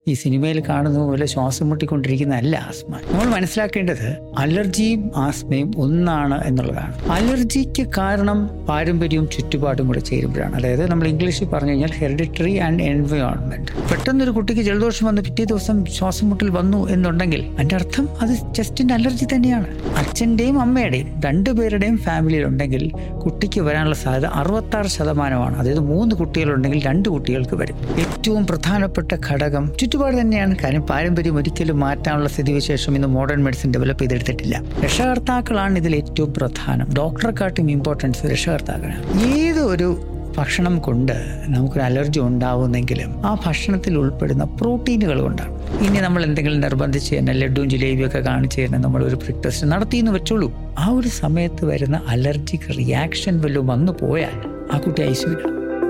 ഈ സിനിമയിൽ കാണുന്ന പോലെ ശ്വാസം മുട്ടിക്കൊണ്ടിരിക്കുന്നതല്ല ആസ്മ നമ്മൾ മനസ്സിലാക്കേണ്ടത് അലർജിയും ആസ്മയും ഒന്നാണ് എന്നുള്ളതാണ് അലർജിക്ക് കാരണം പാരമ്പര്യവും ചുറ്റുപാടും കൂടെ ചേരുമ്പോഴാണ് അതായത് നമ്മൾ ഇംഗ്ലീഷിൽ പറഞ്ഞു കഴിഞ്ഞാൽ ഹെറിഡിറ്ററി ആൻഡ് എൻവയോൺമെന്റ് പെട്ടെന്നൊരു കുട്ടിക്ക് ജലദോഷം വന്ന് പിറ്റേ ദിവസം ശ്വാസം മുട്ടൽ വന്നു എന്നുണ്ടെങ്കിൽ അതിന്റെ അർത്ഥം അത് ചെസ്റ്റിന്റെ അലർജി തന്നെയാണ് അച്ഛന്റെയും അമ്മയുടെയും രണ്ടുപേരുടെയും ഫാമിലിയിൽ ഉണ്ടെങ്കിൽ കുട്ടിക്ക് വരാനുള്ള സാധ്യത അറുപത്തി ആറ് ശതമാനമാണ് അതായത് മൂന്ന് കുട്ടികളുണ്ടെങ്കിൽ രണ്ട് കുട്ടികൾക്ക് വരും ഏറ്റവും പ്രധാനപ്പെട്ട ഘടകം ചുറ്റുപാട് തന്നെയാണ് കാര്യം പാരമ്പര്യം ഒരിക്കലും മാറ്റാനുള്ള സ്ഥിതിവിശേഷം ഇന്ന് മോഡേൺ മെഡിസിൻ ഡെവലപ്പ് ചെയ്തെടുത്തിട്ടില്ല രക്ഷകർത്താക്കളാണ് ഇതിൽ ഏറ്റവും പ്രധാനം ഡോക്ടറെക്കാട്ടും ഇമ്പോർട്ടൻസ് രക്ഷകർത്താക്കളാണ് ഏത് ഒരു ഭക്ഷണം കൊണ്ട് നമുക്കൊരു അലർജി ഉണ്ടാവുന്നെങ്കിലും ആ ഭക്ഷണത്തിൽ ഉൾപ്പെടുന്ന പ്രോട്ടീനുകൾ കൊണ്ടാണ് ഇനി നമ്മൾ എന്തെങ്കിലും നിർബന്ധിച്ച് തന്നെ ലഡുവും ജിലേബിയും ഒക്കെ കാണിച്ച് തന്നെ നമ്മൾ ഒരു പ്രിക് ടെസ്റ്റ് നടത്തിയെന്ന് വെച്ചോളൂ ആ ഒരു സമയത്ത് വരുന്ന അലർജിക് റിയാക്ഷൻ വല്ലതും വന്നു പോയാൽ ആ കുട്ടി ഐസിയില്ല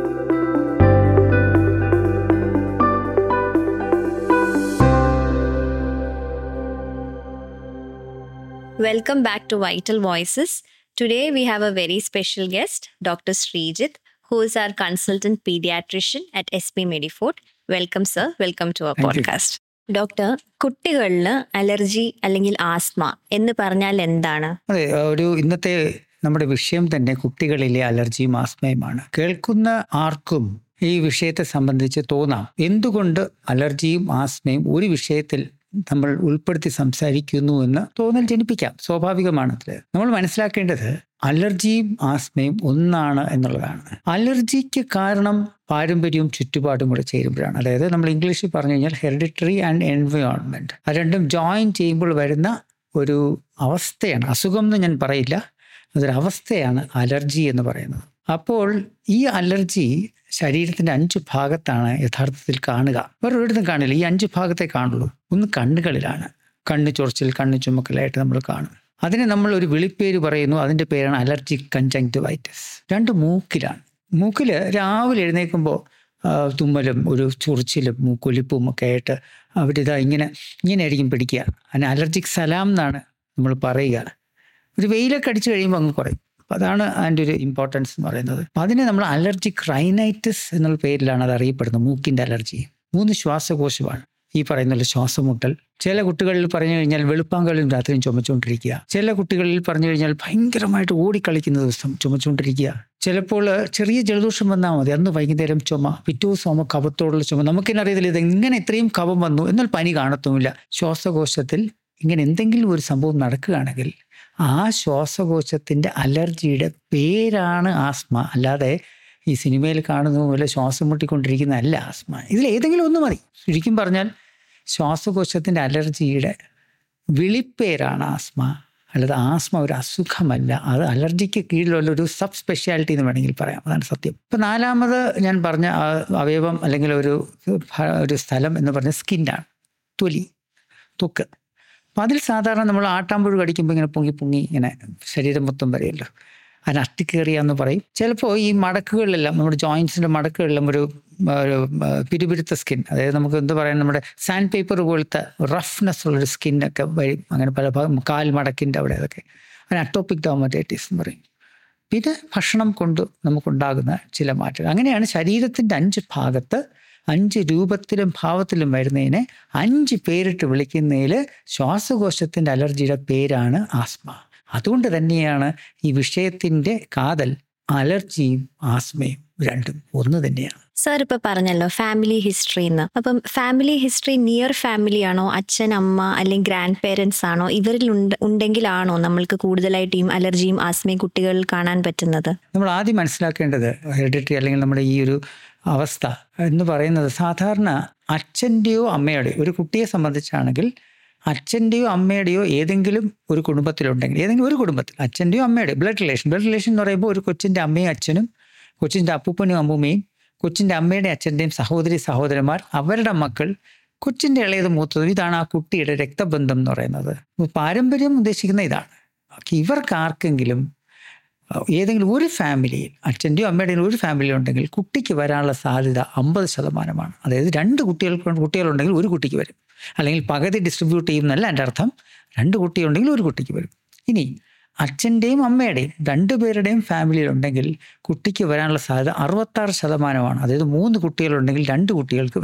Welcome back to Vital Voices. Today we have a very special guest, Dr. Srijit, who is our consultant pediatrician at SP Medifort. Welcome, sir. Welcome to our Thank you. podcast. Doctor കുട്ടികളില് allergy അല്ലെങ്കിൽ asthma എന്ന് പറഞ്ഞാൽ എന്താണ് അതെ ഒരു ഇന്നത്തെ നമ്മുടെ വിഷയം തന്നെ കുട്ടികളിലെ അലർജിയും ആസ്മയുമാണ് കേൾക്കുന്ന ആർക്കും ഈ വിഷയത്തെ സംബന്ധിച്ച് തോന്നാം എന്തുകൊണ്ട് അലർജിയും ആസ്മയും ഒരു വിഷയത്തിൽ നമ്മൾ ഉൾപ്പെടുത്തി സംസാരിക്കുന്നു എന്ന് തോന്നൽ ജനിപ്പിക്കാം സ്വാഭാവികമാണ് അത് നമ്മൾ മനസ്സിലാക്കേണ്ടത് അലർജിയും ആസ്മയും ഒന്നാണ് എന്നുള്ളതാണ് അലർജിക്ക് കാരണം പാരമ്പര്യവും ചുറ്റുപാടും കൂടെ ചേരുമ്പോഴാണ് അതായത് നമ്മൾ ഇംഗ്ലീഷിൽ പറഞ്ഞു കഴിഞ്ഞാൽ ഹെറിഡിറ്ററി ആൻഡ് എൻവയോൺമെന്റ് അത് രണ്ടും ജോയിൻ ചെയ്യുമ്പോൾ വരുന്ന ഒരു അവസ്ഥയാണ് അസുഖം എന്ന് ഞാൻ പറയില്ല അതൊരു അവസ്ഥയാണ് അലർജി എന്ന് പറയുന്നത് അപ്പോൾ ഈ അലർജി ശരീരത്തിന്റെ അഞ്ച് ഭാഗത്താണ് യഥാർത്ഥത്തിൽ കാണുക വേറെ ഒരിടത്തും കാണില്ല ഈ അഞ്ച് ഭാഗത്തെ കാണുള്ളൂ ഒന്ന് കണ്ണുകളിലാണ് കണ്ണ് ചൊറിച്ചിൽ കണ്ണ് ചുമക്കലായിട്ട് നമ്മൾ കാണും അതിനെ നമ്മൾ ഒരു വിളിപ്പേര് പറയുന്നു അതിന്റെ പേരാണ് അലർജിക് കൺജങ്ക്ടിവൈറ്റിസ് രണ്ട് മൂക്കിലാണ് മൂക്കിൽ രാവിലെ എഴുന്നേൽക്കുമ്പോൾ തുമ്മലും ഒരു ചൊറിച്ചിലും മൂക്കൊലിപ്പും ഒക്കെ ആയിട്ട് അവരിതാ ഇങ്ങനെ ഇങ്ങനെ ആയിരിക്കും പിടിക്കുക അതിന് അലർജിക് സലാം എന്നാണ് നമ്മൾ പറയുക ഒരു വെയിലൊക്കെ അടിച്ചു കഴിയുമ്പോൾ അങ്ങ് കുറയും അപ്പം അതാണ് അതിൻ്റെ ഒരു ഇമ്പോർട്ടൻസ് എന്ന് പറയുന്നത് അപ്പം അതിനെ നമ്മൾ അലർജിക് റൈനൈറ്റിസ് എന്നുള്ള പേരിലാണ് അത് അറിയപ്പെടുന്നത് മൂക്കിൻ്റെ അലർജി മൂന്ന് ശ്വാസകോശമാണ് ഈ പറയുന്ന ശ്വാസം മുട്ടൽ ചില കുട്ടികളിൽ പറഞ്ഞു കഴിഞ്ഞാൽ വെളുപ്പാങ്കലും രാത്രിയും ചുമച്ചുകൊണ്ടിരിക്കുക ചില കുട്ടികളിൽ പറഞ്ഞു കഴിഞ്ഞാൽ ഭയങ്കരമായിട്ട് ഓടിക്കളിക്കുന്ന ദിവസം ചുമച്ചുകൊണ്ടിരിക്കുക ചിലപ്പോൾ ചെറിയ ജലദോഷം വന്നാൽ മതി അന്ന് വൈകുന്നേരം ചുമ പിറ്റേ ദിവസം ആകുമ്പോൾ കവത്തോടുള്ള ചുമ നമുക്കിനെ അറിയത്തില്ല ഇത് എങ്ങനെ ഇത്രയും കവം വന്നു എന്നാൽ പനി കാണത്തുമില്ല ശ്വാസകോശത്തിൽ ഇങ്ങനെ എന്തെങ്കിലും ഒരു സംഭവം നടക്കുകയാണെങ്കിൽ ആ ശ്വാസകോശത്തിൻ്റെ അലർജിയുടെ പേരാണ് ആസ്മ അല്ലാതെ ഈ സിനിമയിൽ കാണുന്ന പോലെ ശ്വാസം മുട്ടിക്കൊണ്ടിരിക്കുന്നതല്ല ആസ്മ ഇതിൽ ഏതെങ്കിലും ഒന്ന് മതി ശരിക്കും പറഞ്ഞാൽ ശ്വാസകോശത്തിൻ്റെ അലർജിയുടെ വിളിപ്പേരാണ് ആസ്മ അല്ലാതെ ആസ്മ ഒരു അസുഖമല്ല അത് അലർജിക്ക് കീഴിലുള്ള ഒരു സബ് സ്പെഷ്യാലിറ്റി എന്ന് വേണമെങ്കിൽ പറയാം അതാണ് സത്യം ഇപ്പം നാലാമത് ഞാൻ പറഞ്ഞ ആ അവയവം അല്ലെങ്കിൽ ഒരു ഭ- ഒരു സ്ഥലം എന്ന് പറഞ്ഞ സ്കിന്നാണ് തൊലി ത്വക്ക് അപ്പം അതിൽ സാധാരണ നമ്മൾ ആട്ടാമ്പുഴ കടിക്കുമ്പോൾ ഇങ്ങനെ പൊങ്ങി പൊങ്ങി ഇങ്ങനെ ശരീരം മൊത്തം വരെയല്ലോ അതിന് അട്ടിക്കേറിയാന്ന് പറയും ചിലപ്പോൾ ഈ മടക്കുകളിലെല്ലാം നമ്മുടെ ജോയിൻസിൻ്റെ മടക്കുകളിലും ഒരു ഒരു പിരിപിരുത്ത സ്കിൻ അതായത് നമുക്ക് എന്താ പറയുക നമ്മുടെ സാൻഡ് പേപ്പർ പോലത്തെ റഫ്നെസ് ഉള്ളൊരു സ്കിന്നൊക്കെ വരും അങ്ങനെ പല ഭാഗം കാൽ മടക്കിൻ്റെ അവിടെ അതൊക്കെ അതിന് അട്ടോപ്പിക് ഡോമറ്റൈറ്റിസ് എന്ന് പറയും പിന്നെ ഭക്ഷണം കൊണ്ട് നമുക്കുണ്ടാകുന്ന ചില മാറ്റങ്ങൾ അങ്ങനെയാണ് ശരീരത്തിൻ്റെ അഞ്ച് ഭാഗത്ത് അഞ്ച് രൂപത്തിലും ഭാവത്തിലും വരുന്നതിനെ അഞ്ച് പേരിട്ട് വിളിക്കുന്നതിൽ ശ്വാസകോശത്തിൻ്റെ അലർജിയുടെ പേരാണ് ആസ്മ അതുകൊണ്ട് തന്നെയാണ് ഈ വിഷയത്തിൻ്റെ കാതൽ അലർജിയും ആസ്മയും രണ്ടും ഒന്ന് തന്നെയാണ് സർ ഇപ്പൊ പറഞ്ഞല്ലോ ഫാമിലി ഹിസ്റ്ററി എന്ന് അപ്പം ഫാമിലി ഹിസ്റ്ററി നിയർ ഫാമിലി ആണോ അച്ഛൻ അമ്മ അല്ലെങ്കിൽ ഗ്രാൻഡ് പേരൻസ് ആണോ ഇവരിൽ ഉണ്ട് ഉണ്ടെങ്കിലാണോ നമ്മൾക്ക് കൂടുതലായിട്ട് ഈ അലർജിയും ആസ്മയും കുട്ടികളിൽ കാണാൻ പറ്റുന്നത് നമ്മൾ ആദ്യം മനസ്സിലാക്കേണ്ടത് ഹെറിഡിറ്ററി അല്ലെങ്കിൽ നമ്മുടെ ഈ ഒരു അവസ്ഥ എന്ന് പറയുന്നത് സാധാരണ അച്ഛൻ്റെയോ അമ്മയുടെയോ ഒരു കുട്ടിയെ സംബന്ധിച്ചാണെങ്കിൽ അച്ഛൻ്റെയോ അമ്മയുടെയോ ഏതെങ്കിലും ഒരു കുടുംബത്തിലുണ്ടെങ്കിൽ ഏതെങ്കിലും ഒരു കുടുംബത്തിൽ അച്ഛൻ്റെയോ അമ്മയുടെയോ ബ്ലഡ് റിലേഷൻ ബ്ലഡ് റിലേഷൻ എന്ന് പറയുമ്പോൾ ഒരു കൊച്ചിൻ്റെ അമ്മയും അച്ഛനും കൊച്ചിൻ്റെ അപ്പൂപ്പനും അമ്മൂമ്മയും കൊച്ചിൻ്റെ അമ്മയുടെ അച്ഛൻ്റെയും സഹോദരി സഹോദരന്മാർ അവരുടെ മക്കൾ കൊച്ചിൻ്റെ ഇളയത് മൂത്തതും ഇതാണ് ആ കുട്ടിയുടെ രക്തബന്ധം എന്ന് പറയുന്നത് അപ്പോൾ പാരമ്പര്യം ഉദ്ദേശിക്കുന്ന ഇതാണ് ഓക്കെ, ഇവർക്ക് ആർക്കെങ്കിലും ഏതെങ്കിലും ഒരു ഫാമിലിയിൽ അച്ഛൻ്റെയോ അമ്മയുടെയോ ഒരു ഫാമിലി ഉണ്ടെങ്കിൽ കുട്ടിക്ക് വരാനുള്ള സാധ്യത അമ്പത് ശതമാനമാണ് അതായത് രണ്ട് കുട്ടികൾക്ക് കുട്ടികളുണ്ടെങ്കിൽ ഒരു കുട്ടിക്ക് വരും അല്ലെങ്കിൽ പകുതി ഡിസ്ട്രിബ്യൂട്ട് ചെയ്യുന്നല്ല എൻ്റെ അർത്ഥം രണ്ട് കുട്ടിയുണ്ടെങ്കിൽ ഒരു കുട്ടിക്ക് വരും ഇനി അച്ഛൻ്റെയും അമ്മയുടെയും രണ്ടുപേരുടെയും ഫാമിലിയിൽ ഉണ്ടെങ്കിൽ കുട്ടിക്ക് വരാനുള്ള സാധ്യത അറുപത്താറ് ശതമാനമാണ് അതായത് മൂന്ന് കുട്ടികളുണ്ടെങ്കിൽ രണ്ട് കുട്ടികൾക്ക് വരും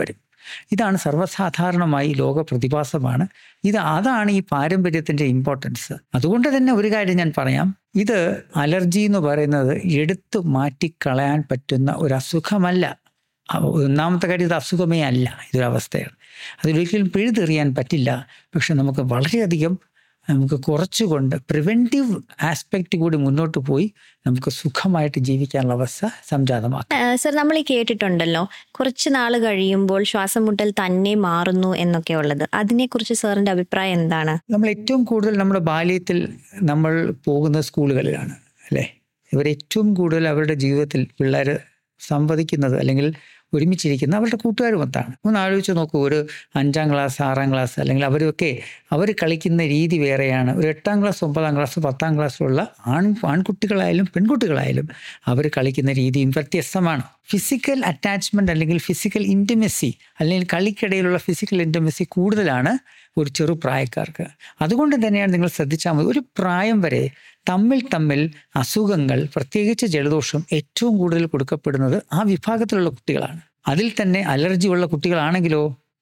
ഇതാണ് സർവ്വസാധാരണമായി ലോക പ്രതിഭാസമാണ് ഇത് അതാണ് ഈ പാരമ്പര്യത്തിൻ്റെ ഇമ്പോർട്ടൻസ് അതുകൊണ്ട് തന്നെ ഒരു കാര്യം ഞാൻ പറയാം ഇത് അലർജി എന്ന് പറയുന്നത് എടുത്തു മാറ്റിക്കളയാൻ പറ്റുന്ന ഒരു അസുഖമല്ല അ- ഒന്നാമത്തെ കാര്യം ഇത് അസുഖമേ അല്ല ഇതൊരവസ്ഥയാണ് അതിലൊരിക്കലും പിഴുതെറിയാൻ പറ്റില്ല പക്ഷെ നമുക്ക് വളരെയധികം നമുക്ക് കുറച്ചുകൊണ്ട് പ്രിവെൻറ്റീവ് ആസ്പെക്റ്റ് കൂടി മുന്നോട്ട് പോയി നമുക്ക് സുഖമായിട്ട് ജീവിക്കാനുള്ള അവസ്ഥ സംജാതമാക്കാം സർ നമ്മൾ ഈ കേട്ടിട്ടുണ്ടല്ലോ കുറച്ച് നാൾ കഴിയുമ്പോൾ ശ്വാസം മുട്ടൽ തന്നെ മാറുന്നു എന്നൊക്കെ ഉള്ളത് അതിനെക്കുറിച്ച് സാറിന്റെ അഭിപ്രായം എന്താണ് നമ്മൾ ഏറ്റവും കൂടുതൽ നമ്മുടെ ബാല്യത്തിൽ നമ്മൾ പോകുന്ന സ്കൂളുകളിലാണ് അല്ലേ ഇവർ ഏറ്റവും കൂടുതൽ അവരുടെ ജീവിതത്തിൽ പിള്ളേർ സംവദിക്കുന്നത് അല്ലെങ്കിൽ ഒരുമിച്ചിരിക്കുന്ന അവരുടെ കൂട്ടുകാരുമൊത്താണ് ഒന്ന് ആലോചിച്ച് നോക്കൂ ഒരു അഞ്ചാം ക്ലാസ് ആറാം ക്ലാസ് അല്ലെങ്കിൽ അവരൊക്കെ അവർ കളിക്കുന്ന രീതി വേറെയാണ് ഒരു എട്ടാം ക്ലാസ് ഒമ്പതാം ക്ലാസ് പത്താം ക്ലാസ്സിലുള്ള ആൺ ആൺകുട്ടികളായാലും പെൺകുട്ടികളായാലും അവർ കളിക്കുന്ന രീതിയും വ്യത്യസ്തമാണ് ഫിസിക്കൽ അറ്റാച്ച്മെന്റ് അല്ലെങ്കിൽ ഫിസിക്കൽ ഇൻറ്റിമസി അല്ലെങ്കിൽ കളിക്കിടയിലുള്ള ഫിസിക്കൽ ഇൻറ്റിമസി കൂടുതലാണ് ഒരു ചെറു പ്രായക്കാർക്ക് അതുകൊണ്ട് തന്നെയാണ് നിങ്ങൾ ശ്രദ്ധിച്ചാൽ മതി ഒരു പ്രായം വരെ തമ്മിൽ തമ്മിൽ അസുഖങ്ങൾ പ്രത്യേകിച്ച് ജലദോഷം ഏറ്റവും കൂടുതൽ കൊടുക്കപ്പെടുന്നത് ആ വിഭാഗത്തിലുള്ള കുട്ടികളാണ് അതിൽ തന്നെ അലർജി ഉള്ള കുട്ടികളാണെങ്കിലോ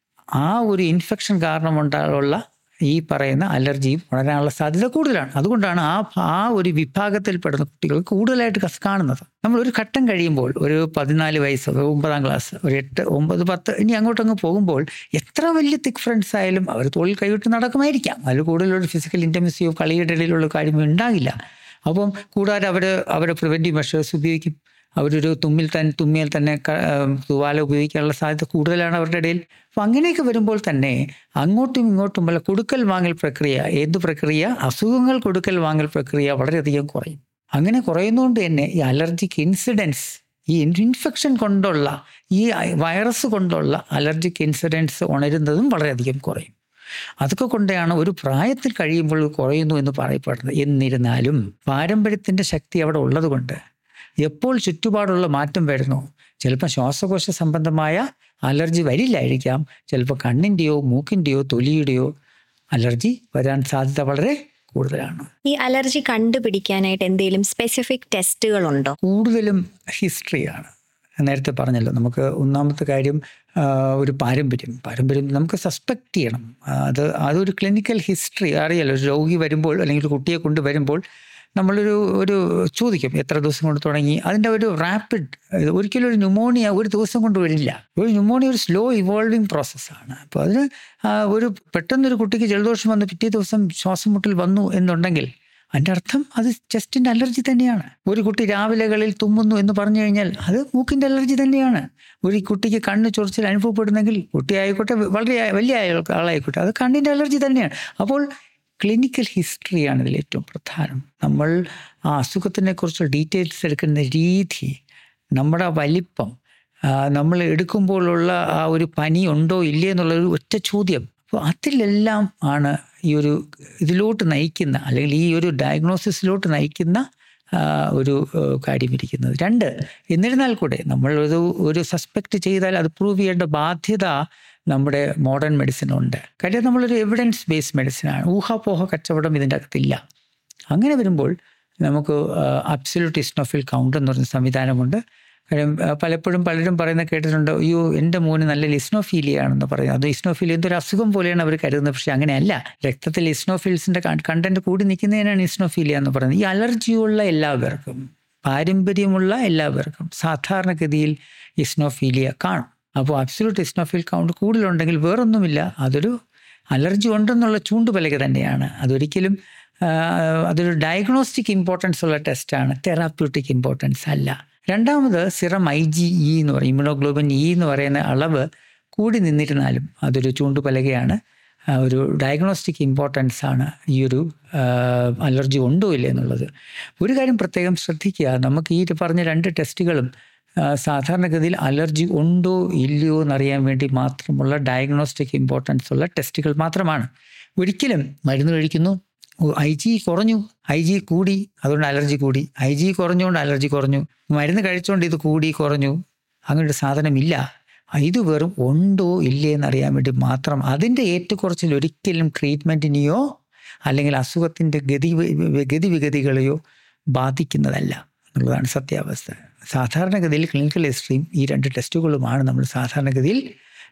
ആ ഒരു ഇൻഫെക്ഷൻ കാരണം ഉണ്ടായുള്ള ഈ പറയുന്ന അലർജിയും വളരാനുള്ള സാധ്യത കൂടുതലാണ് അതുകൊണ്ടാണ് ആ ആ ഒരു വിഭാഗത്തിൽപ്പെടുന്ന കുട്ടികൾ കൂടുതലായിട്ട് കസ് കാണുന്നത് നമ്മൾ ഒരു ഘട്ടം കഴിയുമ്പോൾ ഒരു പതിനാല് വയസ്സ് ഒരു ഒമ്പതാം ക്ലാസ് ഒരു എട്ട് ഒമ്പത് പത്ത് ഇനി അങ്ങോട്ടങ്ങ് പോകുമ്പോൾ എത്ര വലിയ തിക് ഫ്രണ്ട്സ് ആയാലും അവർ തോളിൽ കൈവിട്ട് നടക്കുമായിരിക്കാം അതിൽ കൂടുതലൊരു ഫിസിക്കൽ ഇൻറ്റമസിയോ കളിയുടെ ഇടയിലുള്ള കാര്യമോ ഉണ്ടാകില്ല അപ്പം കൂടാതെ അവർ അവരുടെ പ്രിവെൻറ്റീവ് മെഷേഴ്സ് ഉപയോഗിക്കും അവരൊരു തുമ്മിൽ തന്നെ തുമ്മിയാൽ തന്നെ ക- ഏം, തൂവാല ഉപയോഗിക്കാനുള്ള സാധ്യത കൂടുതലാണ് അവരുടെ ഇടയിൽ അപ്പം അങ്ങനെയൊക്കെ വരുമ്പോൾ തന്നെ അങ്ങോട്ടും ഇങ്ങോട്ടും ഉള്ള കൊടുക്കൽ വാങ്ങൽ പ്രക്രിയ ഏത് പ്രക്രിയ അസുഖങ്ങൾ കൊടുക്കൽ വാങ്ങൽ പ്രക്രിയ വളരെയധികം കുറയും അങ്ങനെ കുറയുന്നതുകൊണ്ട് തന്നെ ഈ അലർജിക് ഇൻസിഡൻസ് ഈ ഇൻഫെക്ഷൻ കൊണ്ടുള്ള ഈ വൈറസ് കൊണ്ടുള്ള അലർജിക് ഇൻസിഡൻസ് ഉണരുന്നതും വളരെയധികം കുറയും അതൊക്കെ കൊണ്ടാണ് ഒരു പ്രായത്തിൽ കഴിയുമ്പോൾ കുറയുന്നു എന്ന് പറയപ്പെടുന്നത് എന്നിരുന്നാലും പാരമ്പര്യത്തിൻ്റെ ശക്തി അവിടെ ഉള്ളതുകൊണ്ട് എപ്പോൾ ചുറ്റുപാടുള്ള മാറ്റം വരുന്നു ചിലപ്പോൾ ശ്വാസകോശ സംബന്ധമായ അലർജി വരില്ലായിരിക്കാം ചിലപ്പോൾ കണ്ണിൻ്റെയോ മൂക്കിൻ്റെയോ തൊലിയുടെയോ അലർജി വരാൻ സാധ്യത വളരെ കൂടുതലാണ് ഈ അലർജി കണ്ടുപിടിക്കാനായിട്ട് എന്തെങ്കിലും സ്പെസിഫിക് ടെസ്റ്റുകളുണ്ടോ കൂടുതലും ഹിസ്റ്ററിയാണ് നേരത്തെ പറഞ്ഞല്ലോ നമുക്ക് ഒന്നാമത്തെ കാര്യം ആ, ഒരു പാരമ്പര്യം പാരമ്പര്യം നമുക്ക് സസ്പെക്ട് ചെയ്യണം ആ, അത് അതൊരു ക്ലിനിക്കൽ ഹിസ്റ്ററി അറിയാലോ ഒരു രോഗി വരുമ്പോൾ അല്ലെങ്കിൽ ഒരു കുട്ടിയെ കൊണ്ടുവരുമ്പോൾ നമ്മളൊരു ഒരു ചോദിക്കും എത്ര ദിവസം കൊണ്ട് തുടങ്ങി അതിൻ്റെ ഒരു റാപ്പിഡ് ഒരിക്കലും ഒരു ന്യൂമോണിയ ഒരു ദിവസം കൊണ്ട് വരില്ല ഒരു ന്യൂമോണിയ ഒരു സ്ലോ ഇവോൾവിങ് പ്രോസസ്സാണ് അപ്പോൾ അതിന് ആ, ഒരു പെട്ടെന്നൊരു കുട്ടിക്ക് ജലദോഷം വന്ന് പിറ്റേ ദിവസം ശ്വാസം മുട്ടൽ വന്നു എന്നുണ്ടെങ്കിൽ അതിൻ്റെ അർത്ഥം അത് ചെസ്റ്റിൻ്റെ അലർജി തന്നെയാണ് ഒരു കുട്ടി രാവിലെകളിൽ തുമ്മുന്നു എന്ന് പറഞ്ഞു കഴിഞ്ഞാൽ അത് മൂക്കിൻ്റെ അലർജി തന്നെയാണ് ഒരു കുട്ടിക്ക് കണ്ണ് ചൊറിച്ചിൽ അനുഭവപ്പെടുന്നെങ്കിൽ കുട്ടി ആയിക്കോട്ടെ വളരെ വലിയ ആയ- ആളായിക്കോട്ടെ അത് കണ്ണിൻ്റെ അലർജി തന്നെയാണ് അപ്പോൾ ക്ലിനിക്കൽ ഹിസ്റ്ററിയാണ് ഇതിൽ ഏറ്റവും പ്രധാനം നമ്മൾ ആ അസുഖത്തിനെ കുറിച്ച് ഡീറ്റെയിൽസ് എടുക്കുന്ന രീതി നമ്മുടെ വലിപ്പം ആ, നമ്മൾ എടുക്കുമ്പോഴുള്ള ആ ഒരു പനി ഉണ്ടോ ഇല്ലേ എന്നുള്ള ഒരു ഒറ്റ ചോദ്യം അപ്പോൾ അതിലെല്ലാം ആണ് ഈ ഒരു ഇതിലോട്ട് നയിക്കുന്ന അല്ലെങ്കിൽ ഈ ഒരു ഡയഗ്നോസിസിലോട്ട് നയിക്കുന്ന ആ, ഒരു ഏഹ്, കാര്യം ഇരിക്കുന്നത് രണ്ട് എന്നിരുന്നാൽ കൂടെ നമ്മൾ ഒരു ഒരു സസ്പെക്ട് ചെയ്താൽ അത് പ്രൂവ് ചെയ്യേണ്ട ബാധ്യത നമ്മുടെ മോഡേൺ മെഡിസിനുണ്ട് കാര്യം നമ്മളൊരു എവിഡൻസ് ബേസ്ഡ് മെഡിസിനാണ് ഊഹാപോഹ കച്ചവടം ഇതിൻ്റെ അകത്തില്ല അങ്ങനെ വരുമ്പോൾ നമുക്ക് അബ്സല്യൂട്ട് ഇസ്നോഫിൽ കൗണ്ട് എന്ന് പറഞ്ഞ സംവിധാനമുണ്ട് കാര്യം ആ, പലപ്പോഴും പലരും പറയുന്ന കേട്ടിട്ടുണ്ട് അയ്യോ എൻ്റെ മോന് നല്ല ഇസ്നോഫീലിയ ആണെന്ന് പറയുന്നത് അത് ഇസ്നോഫീലിയ എന്തൊരു അസുഖം പോലെയാണ് അവർ കരുതുന്നത് പക്ഷേ അങ്ങനെയല്ല രക്തത്തിൽ ഇസ്നോഫിൽസിൻ്റെ കണ്ടന്റ് കൂടി നിൽക്കുന്നതിനാണ് ഇസ്നോഫീലിയ എന്ന് പറയുന്നത് ഈ അലർജിയുള്ള എല്ലാവർക്കും പാരമ്പര്യമുള്ള എല്ലാവർക്കും സാധാരണഗതിയിൽ ഇസ്നോഫീലിയ കാണും അപ്പോൾ അബ്സല്യൂട്ട് ഇസ്നോഫിൽ കൗണ്ട് കൂടുതലുണ്ടെങ്കിൽ വേറൊന്നുമില്ല അതൊരു അലർജി ഉണ്ടെന്നുള്ള ചൂണ്ടുപലക തന്നെയാണ് അതൊരിക്കലും ആ, അതൊരു ഡയഗ്നോസ്റ്റിക് ഇമ്പോർട്ടൻസ് ഉള്ള ടെസ്റ്റാണ് തെറാപ്യൂട്ടിക് ഇമ്പോർട്ടൻസ് അല്ല രണ്ടാമത് സിറം ഐ ജി ഇ എന്ന് പറയും ഇമ്യൂണോഗ്ലോബിൻ ഇ എന്ന് പറയുന്ന അളവ് കൂടി നിന്നിരുന്നാലും അതൊരു ചൂണ്ടുപലകയാണ് ആ, ഒരു ഡയഗ്നോസ്റ്റിക് ഇമ്പോർട്ടൻസ് ആണ് ഈ ഒരു ആ, അലർജി ഉണ്ടോ ഇല്ല എന്നുള്ളത് ഒരു കാര്യം പ്രത്യേകം ശ്രദ്ധിക്കുക നമുക്ക് ഈ പറഞ്ഞ രണ്ട് ടെസ്റ്റുകളും ആ, സാധാരണഗതിയിൽ അലർജി ഉണ്ടോ ഇല്ലയോ എന്നറിയാൻ വേണ്ടി മാത്രമുള്ള ഡയഗ്നോസ്റ്റിക് ഇമ്പോർട്ടൻസ് ഉള്ള ടെസ്റ്റുകൾ മാത്രമാണ് ഒരിക്കലും മരുന്ന് കഴിക്കുന്നു ഐ ജി കുറഞ്ഞു ഐ ജി കൂടി അതുകൊണ്ട് അലർജി കൂടി ഐ ജി കുറഞ്ഞുകൊണ്ട് അലർജി കുറഞ്ഞു മരുന്ന് കഴിച്ചുകൊണ്ട് ഇത് കൂടി കുറഞ്ഞു അങ്ങനെ ഒരു സാധനമില്ല ഇത് വെറും ഉണ്ടോ ഇല്ലേ എന്നറിയാൻ വേണ്ടി മാത്രം അതിൻ്റെ ഏറ്റക്കുറച്ചിൽ ഒരിക്കലും ട്രീറ്റ്മെൻറ്റിനെയോ അല്ലെങ്കിൽ അസുഖത്തിൻ്റെ ഗതി ഗതിവിഗതികളെയോ ബാധിക്കുന്നതല്ല എന്നുള്ളതാണ് സത്യാവസ്ഥ സാധാരണഗതിയിൽ ക്ലിനിക്കൽ ഹിസ്റ്ററിയും ഈ രണ്ട് ടെസ്റ്റുകളുമാണ് നമ്മൾ സാധാരണഗതിയിൽ